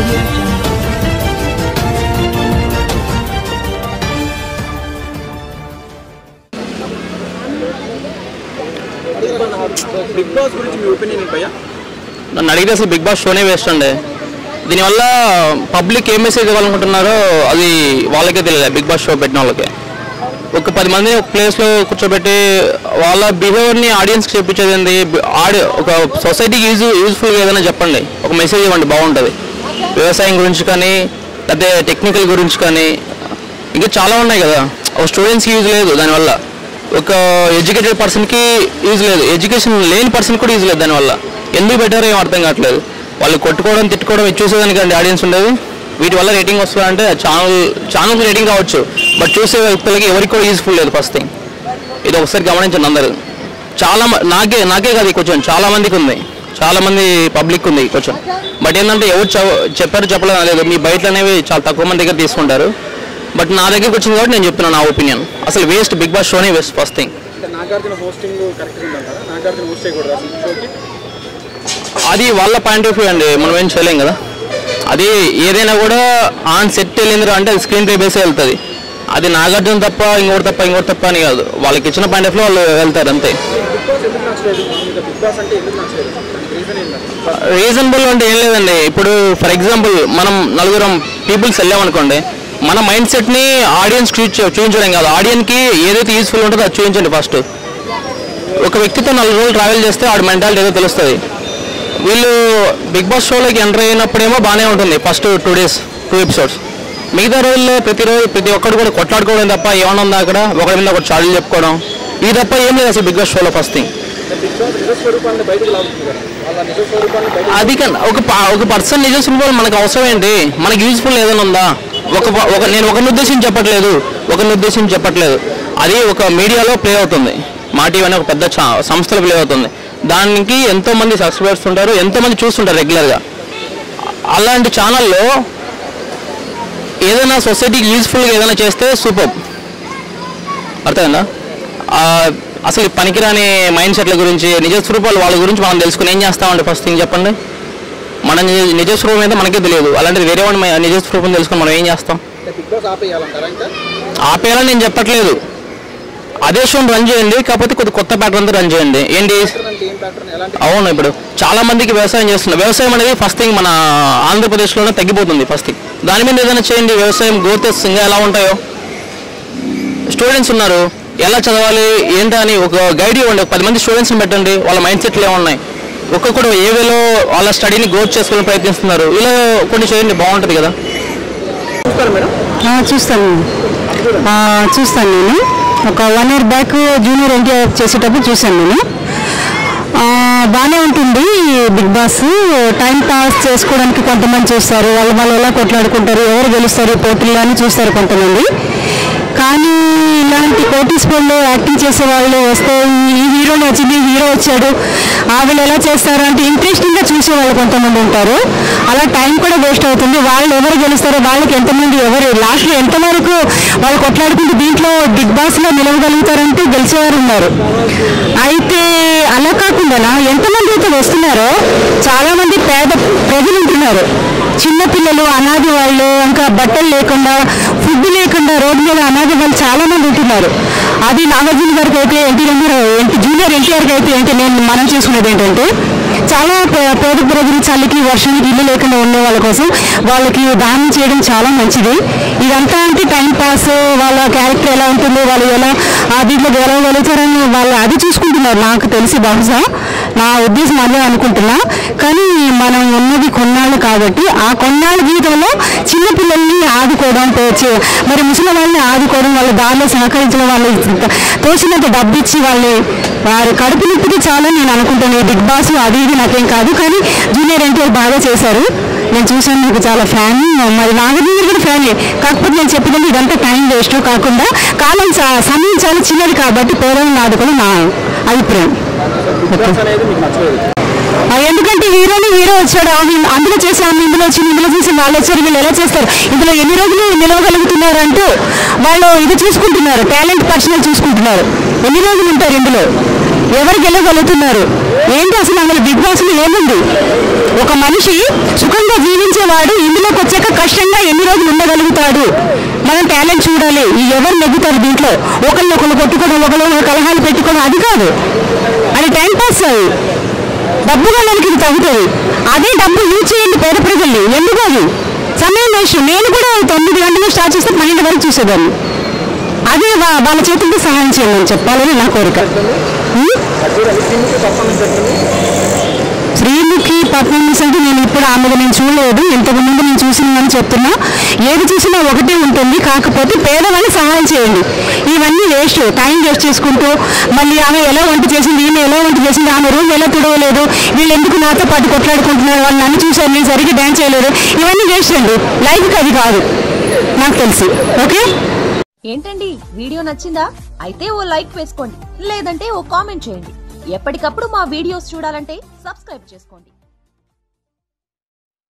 audio jungle. Big boss గురించి మీ opinion ఏంటి భయ్యా నన్ను అడిగితే అసలు బిగ్ బాస్ షోనే వేస్ట్ అండి దీనివల్ల పబ్లిక్ ఏం మెసేజ్ ఇవ్వాలనుకుంటున్నారో అది వాళ్ళకే తెలియదు బిగ్ బాస్ షో పెట్టిన వాళ్ళకి ఒక పది మంది ఒక ప్లేస్లో కూర్చోబెట్టి వాళ్ళ బిహేవియర్ని ఆడియన్స్కి చెప్పించేది ఏంది ఆడి ఒక సొసైటీకి యూజ్ యూజ్ఫుల్గా ఏదైనా చెప్పండి ఒక మెసేజ్ ఇవ్వండి బాగుంటుంది వ్యవసాయం గురించి కానీ లేకపోతే టెక్నికల్ గురించి కానీ ఇంకా చాలా ఉన్నాయి కదా ఒక స్టూడెంట్స్కి యూజ్ లేదు దానివల్ల ఒక ఎడ్యుకేటెడ్ పర్సన్కి యూజ్ లేదు ఎడ్యుకేషన్ లేని పర్సన్ కూడా యూజ్ లేదు దానివల్ల ఎందుకు పెట్టారో ఏం అర్థం కావట్లేదు వాళ్ళు కొట్టుకోవడం తిట్టుకోవడం ఇది చూసేదానికండి ఆడియన్స్ ఉండేది వీటి వల్ల రేటింగ్ వస్తుందంటే ఛానల్ ఛానల్కి రేటింగ్ కావచ్చు బట్ చూసే వ్యక్తులకి ఎవరికి కూడా యూజ్ఫుల్ లేదు ఫస్ట్ థింగ్ ఇది ఒకసారి గమనించండి అందరూ చాలా మ- నాకే నాకే కాదు ఈ కొంచెం చాలా మందికి ఉంది చాలా మంది పబ్లిక్ ఉంది కొంచెం బట్ ఏంటంటే ఎవరు చవ- చెప్పారు చెప్పలేదు లేదు మీ బయట అనేవి చాలా తక్కువ మంది దగ్గర తీసుకుంటారు బట్ నా దగ్గరికి వచ్చింది కాబట్టి నేను చెప్తున్నాను నా ఒపీనియన్ అసలు వేస్ట్ బిగ్ బాస్ షోనే వేస్ట్ ఫస్ట్ థింగ్ అంటే నాగార్జున హోస్టింగ్ కరెక్ట్ ఉందంటారా నాగార్జున హోస్ట్ చేయకూడదు అసలు షోకి అది వాళ్ళ పాయింట్ ఆఫ్ వ్యూ అండి మనం ఏం చేయలేం కదా అది ఏదైనా కూడా ఆన్ సెట్ వెళ్ళిందిరా అంటే అది స్క్రీన్ పే బేసే వెళ్తుంది అది నాగార్జున తప్ప ఇంకోటి తప్ప ఇంకోటి తప్ప అని కాదు వాళ్ళకి ఇచ్చిన పాయింట్ ఆఫ్ వ్యూ వాళ్ళు వెళ్తారు అంతే బిగ్ బాస్ ఎందుకు నచ్చలేదు మామూలుగా బిగ్ బాస్ అంటే ఎందుకు నచ్చలేదు దానికి రీజన్ ఏంటంటే రీజనబుల్ అంటే ఏం లేదండి ఇప్పుడు ఫర్ ఎగ్జాంపుల్ మనం నలుగురం పీపుల్స్ వెళ్ళామనుకోండి మన మైండ్ సెట్ని ఆడియన్స్ చూపించడం కాదు ఆడియన్కి ఏదైతే యూస్ఫుల్ ఉంటుందో అది చూపించండి ఫస్ట్ ఒక వ్యక్తితో నాలుగు రోజులు ట్రావెల్ చేస్తే ఆడి మెంటాలిటీ ఏదో తెలుస్తుంది వీళ్ళు బిగ్ బాస్ షోలోకి ఎంటర్ అయినప్పుడేమో బాగానే ఉంటుంది first two days two episodes మిగతా రోజుల్లో ప్రతిరోజు ప్రతి ఒక్కరు కూడా కొట్లాడుకోవడం తప్ప ఏమన్నా ఉందా అక్కడ ఒకరి మీద ఒకటి చాడీలు చెప్పుకోవడం ఇది తప్ప ఏం లేదు అసలు బిగ్ బాస్ షోలో ఫస్ట్ థింగ్ బిగ్ బాస్ నిజ స్వరూపాన్ని బయటకు లాగుతుంది కదా వాళ్ళ నిజ స్వరూపాన్ని బయటకు అది కన్- ఒక ప- ఒక పర్సన్ నిజ స్వరూపాలు మనకు అవసరం ఏంటి మనకి యూజ్ఫుల్ ఏదైనా ఉందా ఒక ప- ఒక నేను ఒకరిని ఉద్దేశించి చెప్పట్లేదు ఒకరిని ఉద్దేశించి చెప్పట్లేదు అది ఒక మీడియాలో ప్లే అవుతుంది మా టీవీ అనే ఒక పెద్ద ఛా- సంస్థలో ప్లే అవుతుంది దానికి ఎంతో మంది సబ్స్క్రైబర్స్ ఉంటారు ఎంతో మంది చూస్తుంటారు రెగ్యులర్గా అలాంటి ఛానల్లో ఏదైనా సొసైటీకి యూజ్ఫుల్గా ఏదైనా చేస్తే సూపర్ అర్థమైందా ఆ, అసలు ఈ పనికిరాని మైండ్ సెట్ల గురించి నిజ స్వరూపాలు వాళ్ళ గురించి మనం తెలుసుకుని ఏం చేస్తామంటే ఫస్ట్ థింగ్ చెప్పండి మన నిజ- నిజ స్వరూపం అయితే మనకే తెలియదు అలాంటిది వేరే వాడి మ- నిజ స్వరూపం తెలుసుకుని మనం ఏం చేస్తాం అంటే బిగ్ బాస్ ఆపేయాలంటారా ఇంకా ఆపేయాలని నేను చెప్పట్లేదు అదే షోని రన్ చేయండి కాకపోతే కొద్ది కొత్త ప్యాటర్న్తో రన్ చేయండి ఏంటి ప్యాటర్న్ అంటే ఏం ప్యాటర్న్ ఎలాంటి అవును ఇప్పుడు చాలా మందికి వ్యవసాయం చేస్తున్నారు వ్యవసాయం అనేది ఫస్ట్ థింగ్ మన ఆంధ్రప్రదేశ్లోనే తగ్గిపోతుంది ఫస్ట్ థింగ్ దాని మీద ఏదైనా చేయండి వ్యవసాయం గ్రోతెస్ ఇంకా ఎలా ఉంటాయో స్టూడెంట్స్ ఉన్నారు ఎలా చదవాలి ఏంటి అని ఒక గైడ్ ఇవ్వండి ఒక పది మంది స్టూడెంట్స్ని పెట్టండి వాళ్ళ మైండ్ సెట్లు ఏమున్నాయి ఒక్కొక్కడు ఏ వేలో వాళ్ళ స్టడీని గ్రోత్ చేసుకోవడానికి ప్రయత్నిస్తున్నారు ఇలా కొన్ని చేయండి బాగుంటుంది కదా చూస్తారు మేడం ఆ, చూస్తాను ఆ, చూస్తాను నేను ఒక one year back junior NTR చేసేటప్పుడు చూశాను నేను ఆ, బాగానే ఉంటుంది బిగ్ బాస్ టైం పాస్ చేసుకోవడానికి కొంతమంది చూస్తారు వాళ్ళు వాళ్ళు ఎలా కొట్లాడుకుంటారు ఎవరు గెలుస్తారు పోటీల్లో అని చూస్తారు కొంతమంది కానీ ఇలాంటి కోటీస్పూర్లో యాక్టింగ్ చేసే వాళ్ళు వస్తే ఈ హీరోని వచ్చింది హీరో వచ్చాడు ఆ వీళ్ళు ఎలా చేస్తారు అంటే ఇంట్రెస్టింగ్గా చూసే వాళ్ళు కొంతమంది ఉంటారు అలా టైం కూడా వేస్ట్ అవుతుంది వాళ్ళు ఎవరు గెలుస్తారో వాళ్ళకి ఎంతమంది ఎవరు లాస్ట్లో ఎంతవరకు వాళ్ళు కొట్లాడుకుంటూ దీంట్లో బిగ్ బాస్లో నిలవగలుగుతారంటే గెలిచేవారు ఉన్నారు అయితే అలా కాకుండా ఎంతమంది అయితే వస్తున్నారో చాలా మంది పేద ప్రజలు ఉంటున్నారు చిన్నపిల్లలు అనాథ వాళ్ళు ఇంకా బట్టలు లేకుండా ఫుడ్ లేకుండా రోడ్డు మీద అనాథ వాళ్ళు చాలా మంది ఉంటున్నారు అది నాగార్జున గారికి అయితే ఎన్టీ రామారావు ఎన్టీ జూనియర్ ఎన్టీఆర్కి అయితే ఏంటి నేను మనం చేసుకునేది ఏంటంటే చాలా పే- పేద ప్రజలు చలికి వర్షానికి ఇల్లు లేకుండా ఉండే వాళ్ళ కోసం వాళ్ళకి దానం చేయడం చాలా మంచిది ఇదంతా అంటే టైం పాస్ వాళ్ళ క్యారెక్టర్ ఎలా ఉంటుందో వాళ్ళు ఎలా ఆ దీంట్లో గెలవగలుగుతారని వాళ్ళు అది చూసుకుంటున్నారు నాకు తెలిసి బహుశా నా ఉద్దేశం అదే అనుకుంటున్నా కానీ మనం ఉన్నది కొన్నాళ్ళు కాబట్టి ఆ కొన్నాళ్ళ జీవితంలో చిన్నపిల్లల్ని ఆదుకోవడం తోచి మరి ముసలి వాళ్ళని ఆదుకోవడం వాళ్ళ దారిలో సహకరించడం వాళ్ళు తోచినంత డబ్బు ఇచ్చి వాళ్ళని వారి కడుపు నిప్పితే చాలని నేను అనుకుంటాను ఈ బిగ్ బాస్ అది ఇది నాకేం కాదు కానీ జూనియర్ ఎన్టీఆర్ బాగా చేశారు నేను చూసాను మీకు చాలా ఫ్యాన్ మరి నాగార్జున గారు కూడా ఫ్యానే కాకపోతే నేను చెప్పేదంటే ఇదంతా టైం వేస్ట్ కాకుండా కాలం చా- సమయం చాలా చిన్నది కాబట్టి పేదలను ఆదుకోవడం నా అభిప్రాయం బిగ్ బాస్ అనేది మీకు నచ్చలేదు ఆ, ఎందుకంటే హీరోని హీరో వచ్చాడు ఆమె అందులో చేసి ఆమె ఇందులో వచ్చింది ఇందులో చేసి వాళ్ళు వచ్చారు వీళ్ళు ఎలా చేస్తారు ఇందులో ఎన్ని రోజులు నిలవగలుగుతున్నారు అంటూ వాళ్ళు ఇది చూసుకుంటున్నారు టాలెంట్ పర్సనల్ చూసుకుంటున్నారు ఎన్ని రోజులు ఉంటారు ఇందులో ఎవరు గెలవగలుగుతున్నారు ఏంటి అసలు అందులో బిగ్ బాస్ లో ఏముంది ఒక మనిషి సుఖంగా జీవించేవాడు ఇందులోకి వచ్చాక కష్టంగా ఎన్ని రోజులు ఉండగలుగుతాడు మనం టాలెంట్ చూడాలి ఈ ఎవరు నెగ్గుతారు దీంట్లో ఒకళ్ళు ఒకళ్ళు కొట్టుకోవడం ఒకళ్ళు కలహాలు పెట్టుకోవడం అది కాదు అది టైం పాస్ అది డబ్బు కొనడానికి ఇది తగ్గుతుంది అదే డబ్బు యూజ్ చేయండి పేద ప్రజల్ని ఎందుకు అది సమయం వేస్ట్ నేను కూడా తొమ్మిది గంటలు స్టార్ట్ చేస్తే పన్నెండు వరకు చూసేదాన్ని అదే వా- వాళ్ళ చేతులతో సహాయం చేయండి అని చెప్పాలని నా కోరిక ఉం? చూడండి శ్రీముఖి పర్ఫార్మెన్స్ ఎట్లుంది శ్రీముఖి పర్ఫార్మెన్స్ అంటే నేను ఇప్పుడు ఆమెను నేను చూడలేదు ఇంతకు ముందు నేను చూసిందని చెప్తున్నా ఏది చూసినా ఒకటే ఉంటుంది కాకపోతే పేదవాళ్ళని సహాయం చేయండి ఇవన్నీ వేస్ట్ టైం వేస్ట్ చేసుకుంటూ మళ్ళీ ఆమె ఎలా వంట చేసింది ఈమె ఎలా వంట చేసింది ఆమె రూమ్ ఎలా తుడవలేదు వీళ్ళు ఎందుకు నాతో పాటు కొట్లాడుకుంటున్నారు వాళ్ళు నన్ను చూశారు నేను సరిగ్గా డ్యాన్స్ చేయలేదు ఇవన్నీ వేస్ట్ అండి లైఫ్కి అది కాదు నాకు తెలుసు ఓకే ఏంటండి వీడియో నచ్చిందా అయితే ఓ లైక్ వేసుకోండి లేదంటే ఓ కామెంట్ చేయండి ఎప్పటికప్పుడు మా వీడియోస్ చూడాలంటే సబ్స్క్రైబ్ చేసుకోండి